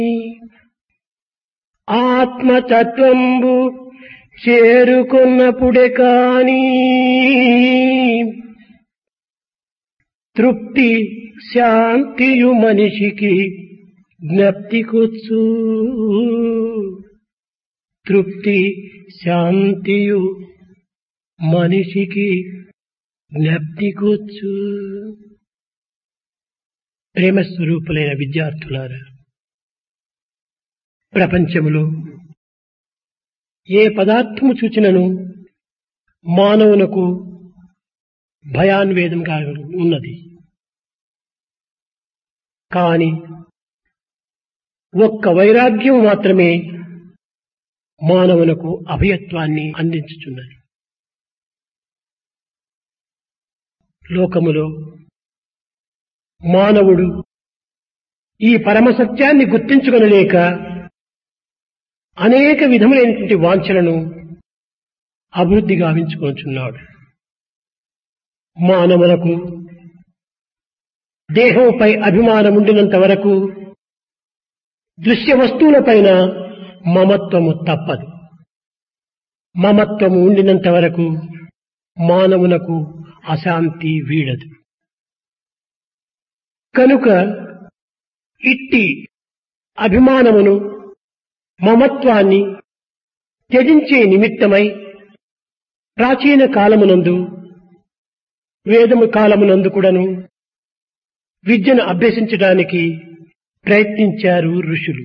ఆత్మతత్వంబు చేరుకున్నప్పుడే కాని తృప్తి శాంతియు మనిషికి జ్ఞప్తికొచ్చు తృప్తి శాంతియు మనిషికి జ్ఞప్తికొచ్చు ప్రేమస్వరూపులైన విద్యార్థులారా ప్రపంచములో ఏ పదార్థము చూచినను మానవునకు భయాన్వేదంగా ఉన్నది కాని ఒక్క వైరాగ్యం మాత్రమే మానవునకు అభయత్వాన్ని అందించుచున్నది లోకములో మానవుడు ఈ పరమసత్యాన్ని గుర్తించుకొనలేక అనేక విధములైనటువంటి వాంఛలను అభివృద్ధి గావించుకొనుచున్నాడు మానవులకు దేహంపై అభిమానం ఉండినంత వరకు దృశ్య వస్తువులపైన మమత్వము తప్పదు మమత్వము ఉండినంత వరకు మానవునకు అశాంతి వీడదు కనుక ఇట్టి అభిమానమును మమత్వాన్ని త్యజించే నిమిత్తమై ప్రాచీన కాలమునందు వేదము కాలమునందు కూడాను విద్యను అభ్యసించడానికి ప్రయత్నించారు ఋషులు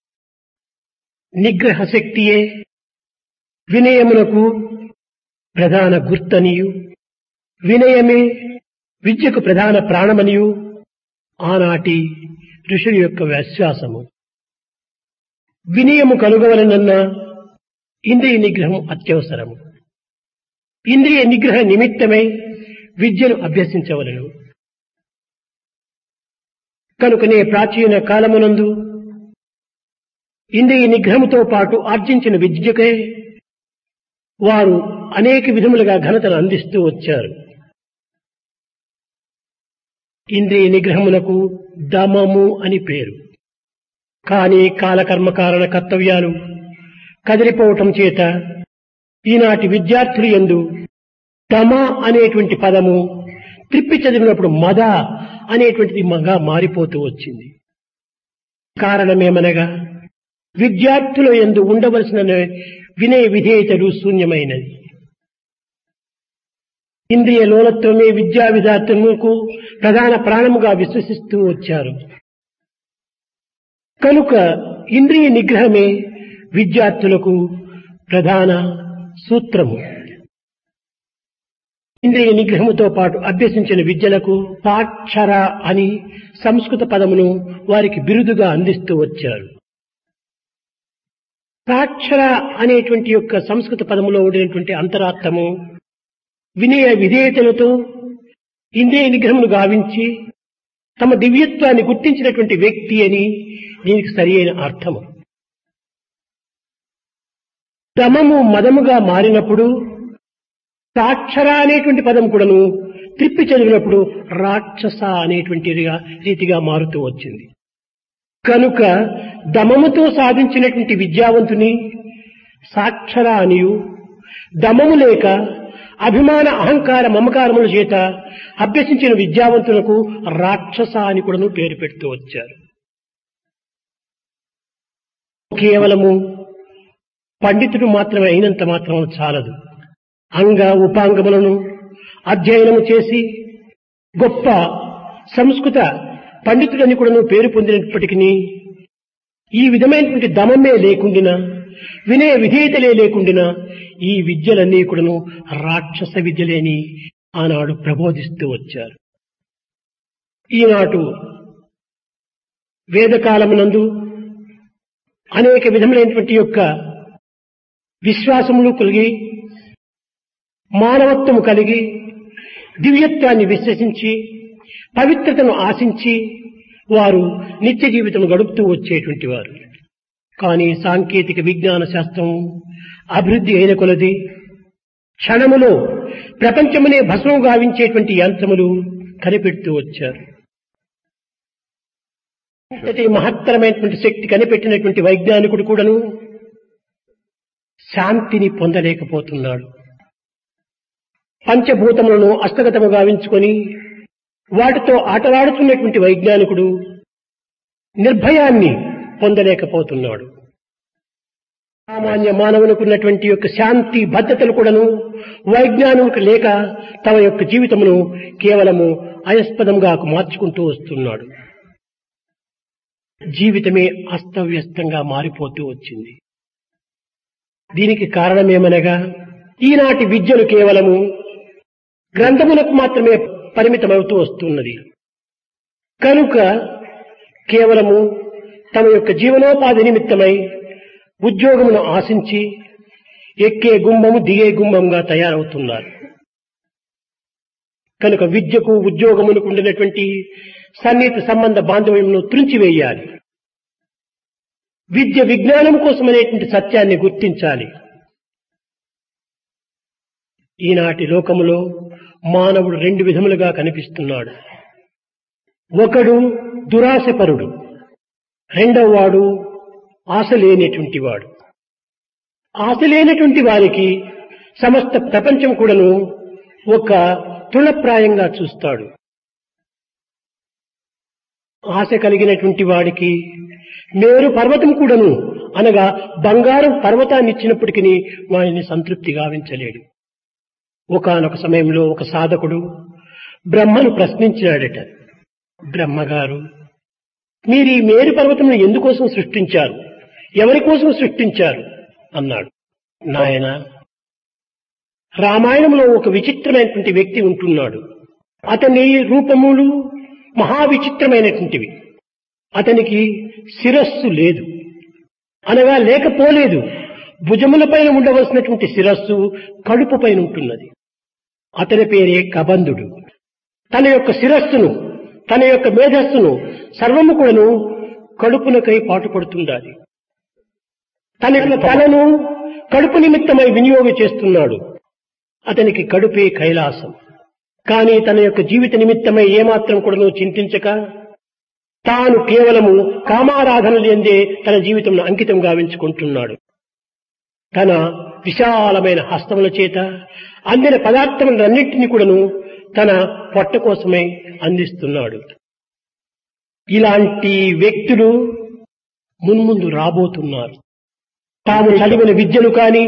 నిగ్రహ శక్తియే వినయమునకు ప్రధాన గుర్తనియు వినయమే విద్యకు ప్రధాన ప్రాణమనియు ఆనాటి ఋషుల యొక్క విశ్వాసము వినయము కలుగవలనన్న ఇంద్రియ నిగ్రహం అత్యవసరము ఇంద్రియ నిగ్రహ నిమిత్తమై విద్యను అభ్యసించవలను కనుకనే ప్రాచీన కాలమునందు ఇంద్రియ నిగ్రహముతో పాటు ఆర్జించిన విద్యకే వారు అనేక విధములుగా ఘనతను అందిస్తూ వచ్చారు ఇంద్రియ నిగ్రహమునకు దమము అని పేరు కానీ కాలకర్మ కారణ కర్తవ్యాలు కదిలిపోవటం చేత ఈనాటి విద్యార్థులు ఎందు దమ అనేటువంటి పదము త్రిప్పి చదివినప్పుడు మద అనేటువంటిది మగా మారిపోతూ వచ్చింది కారణమేమనగా విద్యార్థుల ఎందు ఉండవలసిన వినయ విధేయతలు శూన్యమైనది ఇంద్రియ లోలత్వమే విద్యా విద్యార్థులకు ప్రధాన ప్రాణముగా విశ్వసిస్తూ వచ్చారు కనుక ఇంద్రియ నిగ్రహమే విద్యార్థులకు ప్రధాన సూత్రము ఇంద్రియ నిగ్రహముతో పాటు అభ్యసించిన విద్యలకు పాక్షర అని సంస్కృత పదమును వారికి బిరుదుగా అందిస్తూ వచ్చారు సాక్షర అనేటువంటి యొక్క సంస్కృత పదములో ఉండినటువంటి అంతరార్థము వినయ విధేయతలతో ఇంద్రియ నిగ్రహమును గావించి తమ దివ్యత్వాన్ని గుర్తించినటువంటి వ్యక్తి అని దీనికి సరి అయిన అర్థము దమము మదముగా మారినప్పుడు సాక్షర అనేటువంటి పదం కూడాను త్రిప్పి చదివినప్పుడు రాక్షస అనేటువంటి రీతిగా మారుతూ వచ్చింది కనుక దమముతో సాధించినటువంటి విద్యావంతుని సాక్షర అనియు దమము లేక అభిమాన అహంకార మమకారముల చేత అభ్యసించిన విద్యావంతులకు రాక్షస అని కూడాను పేరు పెడుతూ వచ్చారు కేవలము పండితుడు మాత్రమే అయినంత మాత్రం చాలదు అంగ ఉపాంగములను అధ్యయనము చేసి గొప్ప సంస్కృత పండితుడని కూడా పేరు పొందినప్పటికీ ఈ విధమైనటువంటి దమమే లేకుండినా వినయ విధేయతలే లేకుండినా ఈ విద్యలన్నీ కూడాను రాక్షస విద్యలేని ఆనాడు ప్రబోధిస్తూ వచ్చారు ఈనాటు వేదకాలమునందు అనేక విధములైనటువంటి యొక్క విశ్వాసములు కలిగి మానవత్వము కలిగి దివ్యత్వాన్ని విశ్వసించి పవిత్రతను ఆశించి వారు నిత్య జీవితం గడుపుతూ వచ్చేటువంటి వారు కానీ సాంకేతిక విజ్ఞాన శాస్త్రం అభివృద్ధి అయిన కొలది క్షణములో ప్రపంచమునే భస్మం గావించేటువంటి యంత్రములు కనిపెడుతూ వచ్చారు ఇంతటి మహత్తరమైనటువంటి శక్తి కనిపెట్టినటువంటి వైజ్ఞానికుడు కూడాను శాంతిని పొందలేకపోతున్నాడు పంచభూతములను హస్తగతము గావించుకొని వాటితో ఆటలాడుతున్నటువంటి వైజ్ఞానికుడు నిర్భయాన్ని పొందలేకపోతున్నాడు సామాన్య మానవునికి ఉన్నటువంటి యొక్క శాంతి భద్రతలు కూడాను వైజ్ఞానికు లేక తమ యొక్క జీవితమును కేవలము అయస్పదంగా మార్చుకుంటూ వస్తున్నాడు జీవితమే అస్తవ్యస్తంగా మారిపోతూ వచ్చింది దీనికి కారణమేమనగా ఈనాటి విద్యలు కేవలము గ్రంథములకు మాత్రమే పరిమితమవుతూ వస్తున్నది కనుక కేవలము తమ యొక్క జీవనోపాధి నిమిత్తమై ఉద్యోగమును ఆశించి ఎక్కే గుంభము దిగే గుంభంగా తయారవుతున్నారు కనుక విద్యకు ఉద్యోగములకు ఉండినటువంటి సన్నిహిత సంబంధ బాంధవ్యమును త్రుంచివేయాలి విద్య విజ్ఞానం కోసమనేటువంటి సత్యాన్ని గుర్తించాలి ఈనాటి లోకములో మానవుడు రెండు విధములుగా కనిపిస్తున్నాడు ఒకడు దురాశపరుడు రెండవ వాడు ఆశ లేనటువంటి వాడు ఆశ లేనటువంటి వారికి సమస్త ప్రపంచం కూడాను ఒక తృణప్రాయంగా చూస్తాడు ఆశ కలిగినటువంటి వాడికి మేరు పర్వతం కూడాను అనగా బంగారం పర్వతాన్ని ఇచ్చినప్పటికీ వాడిని సంతృప్తి గావించలేడు ఒకనొక సమయంలో ఒక సాధకుడు బ్రహ్మను ప్రశ్నించినాడట బ్రహ్మగారు మీరు ఈ మేరు పర్వతం ఎందుకోసం సృష్టించారు ఎవరి కోసం సృష్టించారు అన్నాడు నాయన రామాయణంలో ఒక విచిత్రమైనటువంటి వ్యక్తి ఉంటున్నాడు అతని రూపములు మహా విచిత్రమైనటువంటివి అతనికి శిరస్సు లేదు అనగా లేకపోలేదు భుజముల పైన ఉండవలసినటువంటి శిరస్సు కడుపు పైన ఉంటున్నది అతని పేరే కబంధుడు తన యొక్క శిరస్సును తన యొక్క మేధస్సును సర్వము కూడాను కడుపునకై పాటుపడుతుండాలి తన యొక్క తలను కడుపు నిమిత్తమై వినియోగం చేస్తున్నాడు అతనికి కడుపే కైలాసం కానీ తన యొక్క జీవిత నిమిత్తమై ఏమాత్రం కూడాను చింతించక తాను కేవలము కామారాధనలు ఎందే తన జీవితం అంకితం గావించుకుంటున్నాడు తన విశాలమైన హస్తముల చేత అందిన పదార్థములన్నింటినీ కూడాను తన పొట్ట కోసమే అందిస్తున్నాడు ఇలాంటి వ్యక్తులు మున్ముందు రాబోతున్నారు తాము చదివిన విద్యను కానీ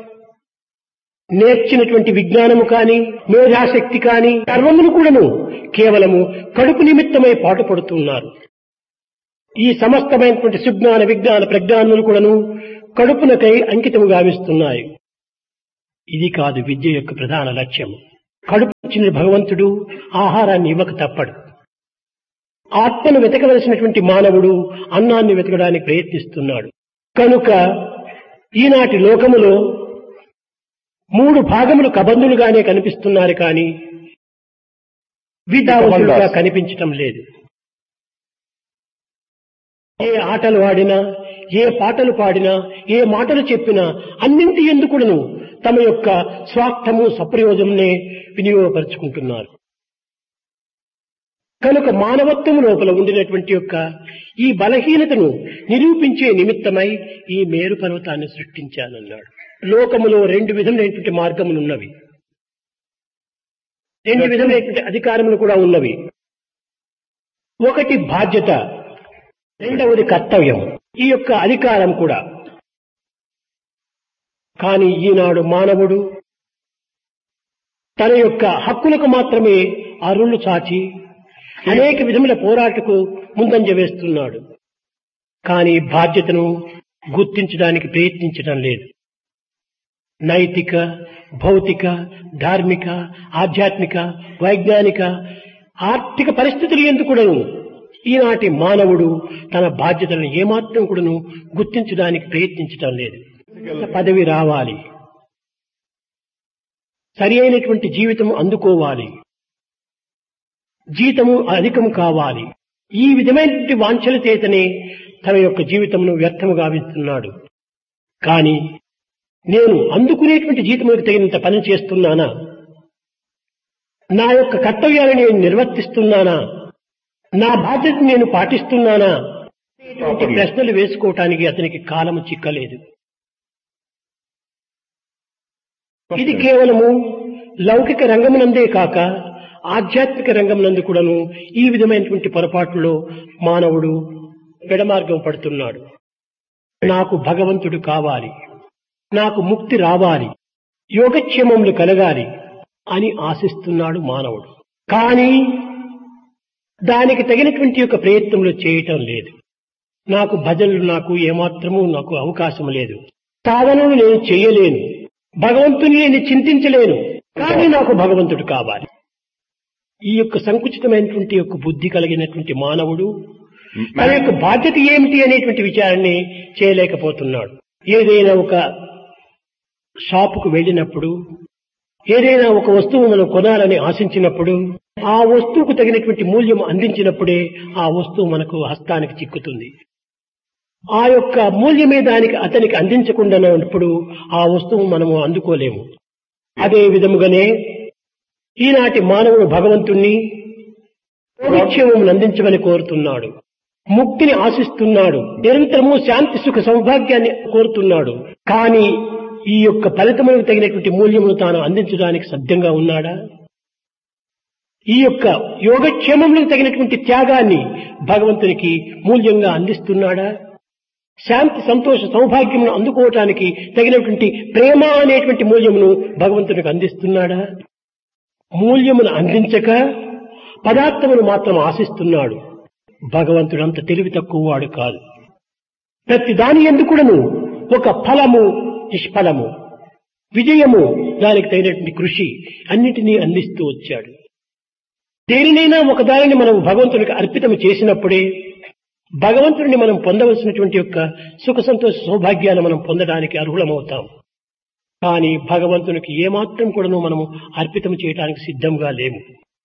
నేర్చినటువంటి విజ్ఞానము కానీ మేధాశక్తి కానీ సర్వమును కూడాను కేవలము కడుపు నిమిత్తమై పాటుపడుతున్నారు ఈ సమస్తమైనటువంటి సుజ్ఞాన విజ్ఞాన ప్రజ్ఞానములు కూడాను కడుపునకై అంకితము గావిస్తున్నాయి ఇది కాదు విద్య యొక్క ప్రధాన లక్ష్యం కడుపు ఇచ్చిన భగవంతుడు ఆహారాన్ని ఇవ్వక తప్పడు ఆత్మను వెతకవలసినటువంటి మానవుడు అన్నాన్ని వెతకడానికి ప్రయత్నిస్తున్నాడు కనుక ఈనాటి లోకములో మూడు భాగములు కబంధులుగానే కనిపిస్తున్నారు కానీ విద్యావంతులుగా కనిపించటం లేదు ఏ ఆటలు ఆడినా ఏ పాటలు పాడినా ఏ మాటలు చెప్పినా అన్నింటి ఎందుకును తమ యొక్క స్వార్థము సప్రయోజంనే వినియోగపరుచుకుంటున్నారు కనుక మానవత్వం లోపల ఉండినటువంటి యొక్క ఈ బలహీనతను నిరూపించే నిమిత్తమై ఈ మేరు పర్వతాన్ని సృష్టించానన్నాడు లోకములో రెండు విధములైనటువంటి మార్గములు ఉన్నవి రెండు విధములైనటువంటి అధికారములు కూడా ఉన్నవి ఒకటి బాధ్యత రెండవది కర్తవ్యం ఈ యొక్క అధికారం కూడా కానీ ఈనాడు మానవుడు తన యొక్క హక్కులకు మాత్రమే అరుళ్ళు చాచి అనేక విధముల పోరాటకు ముందంజ వేస్తున్నాడు కానీ బాధ్యతను గుర్తించడానికి ప్రయత్నించడం లేదు నైతిక భౌతిక ధార్మిక ఆధ్యాత్మిక వైజ్ఞానిక ఆర్థిక పరిస్థితులు ఎందుకుడను ఈనాటి మానవుడు తన బాధ్యతలను ఏమాత్రం కూడాను గుర్తించడానికి ప్రయత్నించడం లేదు పదవి రావాలి సరి అయినటువంటి జీవితం అందుకోవాలి జీతము అధికం కావాలి ఈ విధమైనటువంటి వాంఛల చేతనే తన యొక్క జీవితమును వ్యర్థము గావిస్తున్నాడు కానీ నేను అందుకునేటువంటి జీతములకు తగినంత పని చేస్తున్నానా నా యొక్క కర్తవ్యాలను నేను నిర్వర్తిస్తున్నానా నా బాధ్యత నేను పాటిస్తున్నానా ఇటువంటి ప్రశ్నలు వేసుకోవటానికి అతనికి కాలము చిక్కలేదు ఇది కేవలము లౌకిక రంగమునందే కాక ఆధ్యాత్మిక రంగమునందు కూడాను ఈ విధమైనటువంటి పొరపాట్లలో మానవుడు పెడమార్గం పడుతున్నాడు నాకు భగవంతుడు కావాలి నాకు ముక్తి రావాలి యోగక్షేమములు కలగాలి అని ఆశిస్తున్నాడు మానవుడు కానీ దానికి తగినటువంటి యొక్క ప్రయత్నములు చేయటం లేదు నాకు భజనలు నాకు ఏమాత్రము నాకు అవకాశం లేదు సాధనలు నేను చేయలేను భగవంతుని నేను చింతించలేను కానీ నాకు భగవంతుడు కావాలి ఈ యొక్క సంకుచితమైనటువంటి యొక్క బుద్ధి కలిగినటువంటి మానవుడు తన యొక్క బాధ్యత ఏమిటి అనేటువంటి విచారాన్ని చేయలేకపోతున్నాడు ఏదైనా ఒక షాపుకు వెళ్ళినప్పుడు ఏదైనా ఒక వస్తువు మనం కొనాలని ఆశించినప్పుడు ఆ వస్తువుకు తగినటువంటి మూల్యం అందించినప్పుడే ఆ వస్తువు మనకు హస్తానికి చిక్కుతుంది ఆ యొక్క మూల్యమే దానికి అతనికి అందించకుండా ఉన్నప్పుడు ఆ వస్తువు మనము అందుకోలేము అదే విధముగానే ఈనాటి మానవుడు భగవంతుణ్ణి యోగక్షేమమును అందించమని కోరుతున్నాడు ముక్తిని ఆశిస్తున్నాడు నిరంతరము శాంతి సుఖ సౌభాగ్యాన్ని కోరుతున్నాడు కానీ ఈ యొక్క ఫలితములకు తగినటువంటి మూల్యమును తాను అందించడానికి సిద్ధంగా ఉన్నాడా ఈ యొక్క యోగక్షేమములకు తగినటువంటి త్యాగాన్ని భగవంతునికి మూల్యంగా అందిస్తున్నాడా శాంతి సంతోష సౌభాగ్యమును అందుకోవటానికి తగినటువంటి ప్రేమ అనేటువంటి మూల్యమును భగవంతునికి అందిస్తున్నాడా మూల్యమును అందించక పదార్థమును మాత్రం ఆశిస్తున్నాడు భగవంతుడు అంత తెలివి తక్కువ వాడు కాదు ప్రతి దాని ఎందుకుడను ఒక ఫలము నిష్ఫలము విజయము దానికి తగినటువంటి కృషి అన్నిటినీ అందిస్తూ వచ్చాడు దేనినైనా ఒక దానిని మనం భగవంతునికి అర్పితం చేసినప్పుడే భగవంతుడిని మనం పొందవలసినటువంటి యొక్క సుఖ సంతోష సౌభాగ్యాన్ని మనం పొందడానికి అర్హులమవుతాం కానీ భగవంతునికి ఏమాత్రం కూడాను మనము అర్పితం చేయడానికి సిద్ధంగా లేము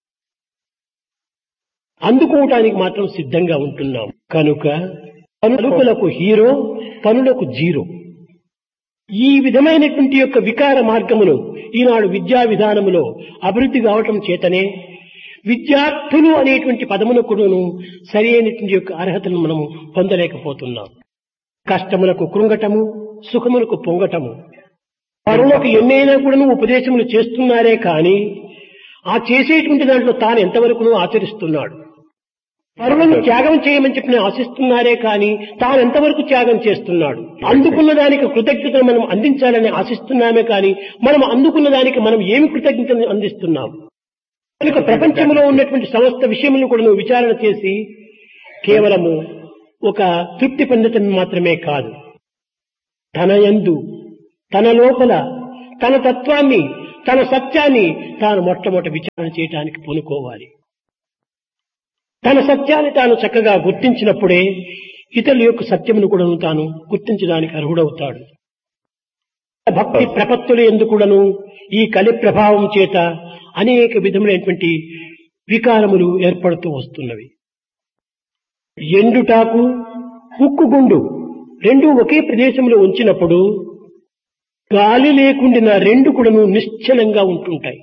అందుకోవటానికి మాత్రం సిద్ధంగా ఉంటున్నాం కనుక పనులకు హీరో పనులకు జీరో ఈ విధమైనటువంటి యొక్క వికార మార్గమును ఈనాడు విద్యా విధానములో అభివృద్ధి కావటం చేతనే విద్యార్థులు అనేటువంటి పదమునకును సరి అయినటువంటి యొక్క అర్హతను మనము పొందలేకపోతున్నాం కష్టములకు కృంగటము సుఖములకు పొంగటము పనులకు ఎన్నైనా కూడా ఉపదేశములు చేస్తున్నారే కానీ ఆ చేసేటువంటి దాంట్లో తాను ఎంతవరకు ఆచరిస్తున్నాడు పరులను త్యాగం చేయమని చెప్పిన ఆశిస్తున్నారే కానీ తాను ఎంతవరకు త్యాగం చేస్తున్నాడు అందుకున్న దానికి కృతజ్ఞతను మనం అందించాలని ఆశిస్తున్నామే కానీ మనం అందుకున్న దానికి మనం ఏమి కృతజ్ఞతను అందిస్తున్నాం కనుక ప్రపంచంలో ఉన్నటువంటి సమస్త విషయములను కూడా నువ్వు విచారణ చేసి కేవలము ఒక తృప్తి పొందటం మాత్రమే కాదు తన యందు తన లోపల తన తత్వాన్ని తన సత్యాన్ని తాను మొట్టమొదటి విచారణ చేయడానికి పూనుకోవాలి తన సత్యాన్ని తాను చక్కగా గుర్తించినప్పుడే ఇతరుల యొక్క సత్యమును కూడా తాను గుర్తించడానికి అర్హుడవుతాడు భక్తి ప్రపత్తులు ఎందుకుడను ఈ కలి ప్రభావం చేత అనేక విధములైనటువంటి వికారములు ఏర్పడుతూ వస్తున్నవి ఎండుటాకు ఉక్కుగుండు రెండు ఒకే ప్రదేశంలో ఉంచినప్పుడు గాలి లేకుండిన రెండు కూడాను నిశ్చలంగా ఉంటుంటాయి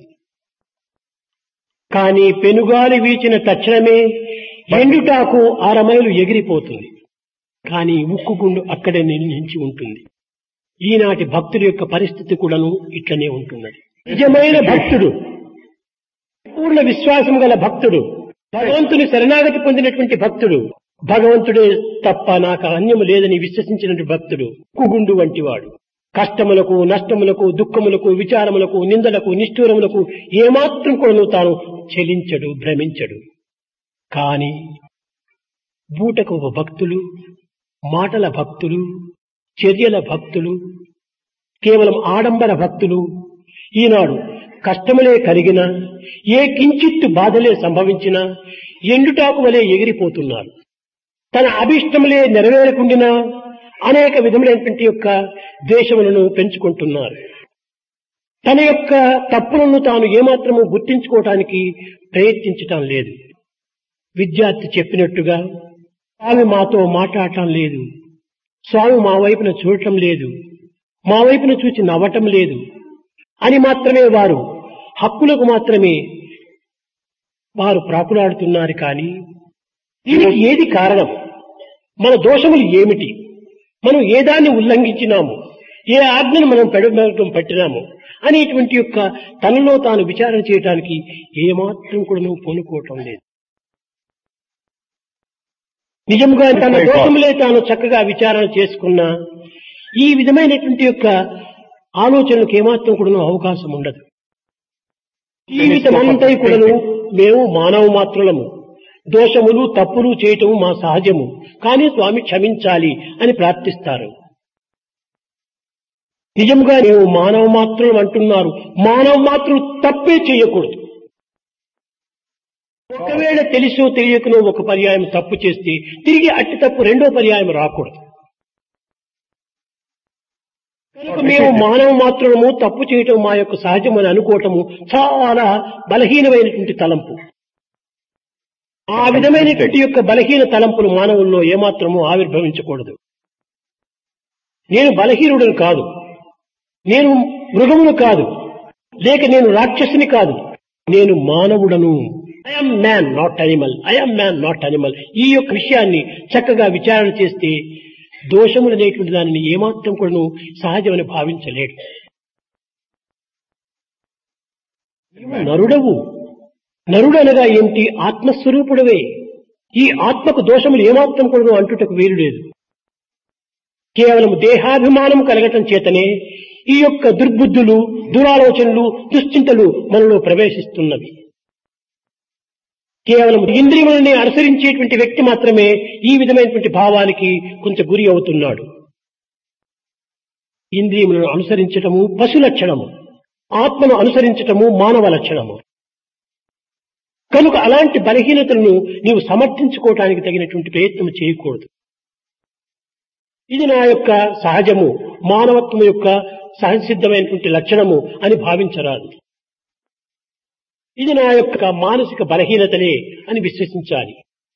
కానీ పెనుగాలి వీచిన తక్షణమే ఎండుటాకు అరమైలు ఎగిరిపోతుంది కానీ ఉక్కుగుండు అక్కడే నిలిచి ఉంటుంది ఈనాటి భక్తుల యొక్క పరిస్థితి కూడాను ఇట్లనే ఉంటున్నది నిజమైన భక్తుడు పూర్ణ విశ్వాసం గల భక్తుడు భగవంతుని శరణాగతి పొందినటువంటి భక్తుడు భగవంతుడే తప్ప నాకు అన్యము లేదని విశ్వసించినటువంటి భక్తుడు కుగుండు వంటి వాడు కష్టములకు నష్టములకు దుఃఖములకు విచారములకు నిందలకు నిష్ఠూరములకు ఏమాత్రం కూడా తాను చెలించడు భ్రమించడు కాని బూటకు భక్తులు మాటల భక్తులు చర్యల భక్తులు కేవలం ఆడంబర భక్తులు ఈనాడు కష్టములే కలిగిన ఏ కించిత్తు బాధలే సంభవించినా ఎండుటాకు వలె ఎగిరిపోతున్నారు తన అభిష్టములే నెరవేరకుండినా అనేక విధములైనటువంటి యొక్క ద్వేషములను పెంచుకుంటున్నారు తన యొక్క తప్పులను తాను ఏమాత్రము గుర్తించుకోవటానికి ప్రయత్నించటం లేదు విద్యార్థి చెప్పినట్టుగా స్వామి మాతో మాట్లాడటం లేదు స్వామి మా వైపున చూడటం లేదు మా వైపున చూచి నవ్వటం లేదు అని మాత్రమే వారు హక్కులకు మాత్రమే వారు ప్రాకులాడుతున్నారు కానీ దీనికి ఏది కారణం మన దోషములు ఏమిటి మనం ఏ దాన్ని ఉల్లంఘించినాము ఏ ఆజ్ఞను మనం పెడమరకం పట్టినాము అనేటువంటి యొక్క తనలో తాను విచారణ చేయడానికి ఏమాత్రం కూడా నువ్వు పూనుకోవటం లేదు నిజంగా తన దోషములే తాను చక్కగా విచారణ చేసుకున్నా ఈ విధమైనటువంటి యొక్క ఆలోచనలకు ఏమాత్రం కూడా అవకాశం ఉండదు జీవితం అంతా కూడాను మేము మానవ మాత్రులము దోషములు తప్పులు చేయటము మా సహజము కానీ స్వామి క్షమించాలి అని ప్రార్థిస్తారు నిజంగా మేము మానవ మాత్రులు అంటున్నారు మానవ మాత్రులు తప్పే చేయకూడదు ఒకవేళ తెలిసో తెలియకనో ఒక పర్యాయం తప్పు చేస్తే తిరిగి అట్టి తప్పు రెండో పర్యాయం రాకూడదు కనుక మేము మానవ మాత్రము తప్పు చేయటం మా యొక్క సహజం అని అనుకోవటము చాలా బలహీనమైనటువంటి తలంపు ఆ విధమైనటువంటి యొక్క బలహీన తలంపులు మానవుల్లో ఏమాత్రము ఆవిర్భవించకూడదు నేను బలహీనుడను కాదు నేను మృగమును కాదు లేక నేను రాక్షసుని కాదు నేను మానవుడను I'm man not animal I'm man not animal ఈ యొక్క విషయాన్ని చక్కగా విచారణ చేస్తే దోషములు అనేటువంటి దానిని ఏమాత్రం కూడా సహజమని భావించలేడు నీవు నరుడవు నరుడు అనగా ఏంటి ఆత్మస్వరూపుడవే ఈ ఆత్మకు దోషములు ఏమాత్రం కూడా అంటుటకు వీలు లేదు కేవలం దేహాభిమానం కలగటం చేతనే ఈ యొక్క దుర్బుద్ధులు దురాలోచనలు దుశ్చింతలు మనలో ప్రవేశిస్తున్నవి కేవలం ఇంద్రియములని అనుసరించేటువంటి వ్యక్తి మాత్రమే ఈ విధమైనటువంటి భావానికి కొంచెం గురి అవుతున్నాడు ఇంద్రియములను అనుసరించటము పశు లక్షణము ఆత్మను అనుసరించటము మానవ లక్షణము కనుక అలాంటి బలహీనతలను నీవు సమర్థించుకోవటానికి తగినటువంటి ప్రయత్నం చేయకూడదు ఇది నా యొక్క సహజము మానవత్వం యొక్క సహజసిద్ధమైనటువంటి లక్షణము అని భావించరాదు ఇది నా యొక్క మానసిక బలహీనతలే అని విశ్వసించాలి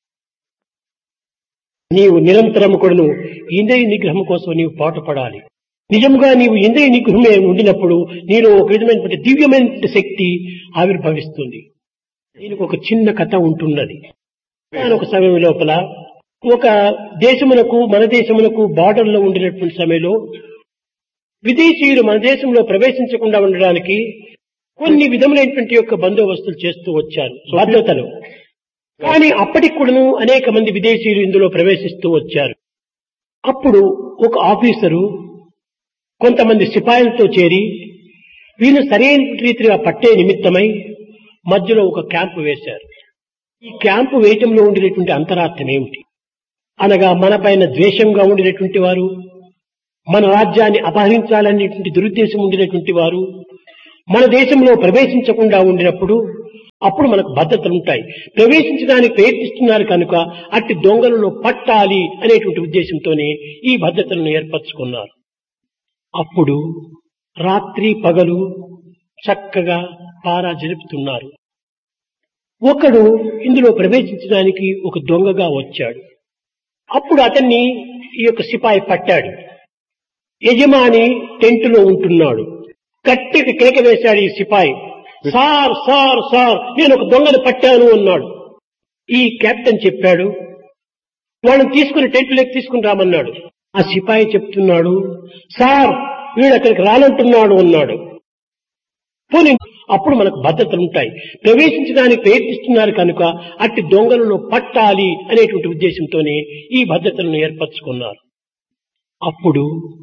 నీవు నిరంతరము కూడాను ఇంద్రియ నిగ్రహం కోసం నీవు పాటుపడాలి నిజంగా నీవు ఇంద్రియ నిగ్రహమే ఉండినప్పుడు నీలో ఒక విధమైనటువంటి దివ్యమైనటువంటి శక్తి ఆవిర్భవిస్తుంది దీనికి ఒక చిన్న కథ ఉంటున్నది ఒక సమయం లోపల ఒక దేశమునకు మన దేశమునకు బార్డర్ లో ఉండినటువంటి సమయంలో విదేశీయులు మన దేశంలో ప్రవేశించకుండా ఉండడానికి కొన్ని విధములైనటువంటి యొక్క బందోబస్తులు చేస్తూ వచ్చారు భద్రతలు కానీ అప్పటికి కూడాను అనేక మంది విదేశీయులు ఇందులో ప్రవేశిస్తూ వచ్చారు అప్పుడు ఒక ఆఫీసరు కొంతమంది సిపాయిలతో చేరి వీళ్ళు సరైన రీతిగా పట్టే నిమిత్తమై మధ్యలో ఒక క్యాంపు వేశారు ఈ క్యాంపు వేయటంలో ఉండినటువంటి అంతరార్థం ఏమిటి అనగా మన పైన ద్వేషంగా ఉండినటువంటి వారు మన రాజ్యాన్ని అపహరించాలనేటువంటి దురుద్దేశం ఉండినటువంటి వారు మన దేశంలో ప్రవేశించకుండా ఉండినప్పుడు అప్పుడు మనకు భద్రతలు ఉంటాయి ప్రవేశించడానికి ప్రయత్నిస్తున్నారు కనుక అట్టి దొంగలను పట్టాలి అనేటువంటి ఉద్దేశంతోనే ఈ భద్రతలను ఏర్పరచుకున్నారు అప్పుడు రాత్రి పగలు చక్కగా పారా జరుపుతున్నారు ఒకడు ఇందులో ప్రవేశించడానికి ఒక దొంగగా వచ్చాడు అప్పుడు అతన్ని ఈ యొక్క సిపాయి పట్టాడు యజమాని టెంటులో ఉంటున్నాడు గట్టిగా కేక వేశాడు ఈ సిపాయి సార్ సార్ సార్ నేను ఒక దొంగను పట్టాను అన్నాడు ఈ కెప్టెన్ చెప్పాడు వాళ్ళని తీసుకుని టెంట్లోకి తీసుకుని రామన్నాడు ఆ సిపాయి చెప్తున్నాడు సార్ వీడు అక్కడికి రానంటున్నాడు అన్నాడు పోనీ అప్పుడు మనకు భద్రతలు ఉంటాయి ప్రవేశించడానికి ప్రయత్నిస్తున్నారు కనుక అట్టి దొంగలను పట్టాలి అనేటువంటి ఉద్దేశంతోనే ఈ భద్రతలను ఏర్పరచుకున్నారు అప్పుడు